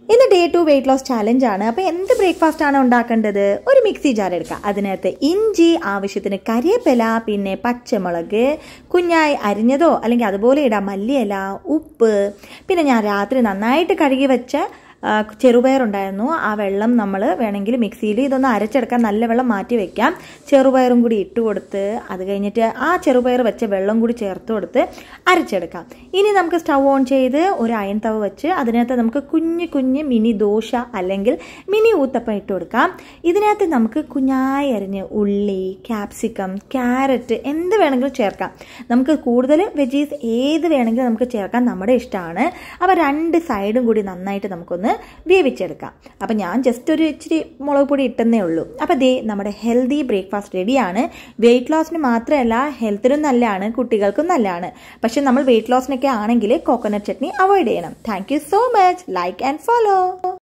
ഇന്ന് day two weight loss challenge ആണ് അപ്പോൾ എന്ത് ബ്രേക്ക്ഫാസ്റ്റ് ആണ് ഉണ്ടാക്കേണ്ടത് ഒരു മിക്സി ജാർ എടുക്കുക അതിനകത്ത് ഇഞ്ചി ആവശ്യത്തിന് കരിവേപ്പില പിന്നെ പച്ചമുളക് കുഞ്ഞായി അരിഞ്ഞതോ അല്ലെങ്കിൽ അതുപോലെ ഇടാം മല്ലിയില ഉപ്പ് പിന്നെ ഞാൻ രാത്രി നന്നായിട്ട് കഴുകി വെച്ച ആ, ചെറുപയറുണ്ടായിരുന്നു ആ വെള്ളം നമ്മൾ വേണമെങ്കിൽ മിക്സിയിൽ ഇതൊന്ന് അരച്ചെടുക്കാൻ നല്ല വെള്ളം മാറ്റി വെക്കാം ചെറുപയറും കൂടി ഇട്ട് കൊടുത്ത് അത് കഴിഞ്ഞിട്ട് ആ ചെറുപയർ വെച്ച വെള്ളം കൂടി ചേർത്ത് കൊടുത്ത് അരച്ചെടുക്കാം ഇനി നമുക്ക് സ്റ്റൗ ഓൺ ചെയ്ത് ഒരു അയൺ തവ വെച്ച് അതിനകത്ത് നമുക്ക് കുഞ്ഞ് കുഞ്ഞ് മിനി ദോശ അല്ലെങ്കിൽ മിനി ഊത്തപ്പം ഇട്ട് കൊടുക്കാം ഇതിനകത്ത് നമുക്ക് കുഞ്ഞായി അരിഞ്ഞ് ഉള്ളി ക്യാപ്സിക്കം ക്യാരറ്റ് എന്ത് വേണമെങ്കിലും ചേർക്കാം നമുക്ക് കൂടുതൽ വെജീസ് ഏത് വേണമെങ്കിലും നമുക്ക് ചേർക്കാം നമ്മുടെ ഇഷ്ടമാണ് അപ്പോൾ രണ്ട് സൈഡും കൂടി നന്നായിട്ട് നമുക്കൊന്ന് വേവിച്ചെടുക്കാം അപ്പം ഞാൻ ജസ്റ്റ് ഒരു ഇച്ചിരി മുളക് പൊടി ഇട്ടെന്നേ ഉള്ളൂ അപ്പോൾ ദേ നമ്മുടെ ഹെൽത്തി ബ്രേക്ക്ഫാസ്റ്റ് റെഡിയാണ് വെയിറ്റ് ലോസിന് മാത്രമല്ല ഹെൽത്തിനും നല്ലതാണ് കുട്ടികൾക്കും നല്ലതാണ് പക്ഷെ നമ്മൾ വെയിറ്റ് ലോസിനൊക്കെ ആണെങ്കിൽ കോക്കനട്ട് ചട്നി അവോയ്ഡ് ചെയ്യണം thank you so much like and follow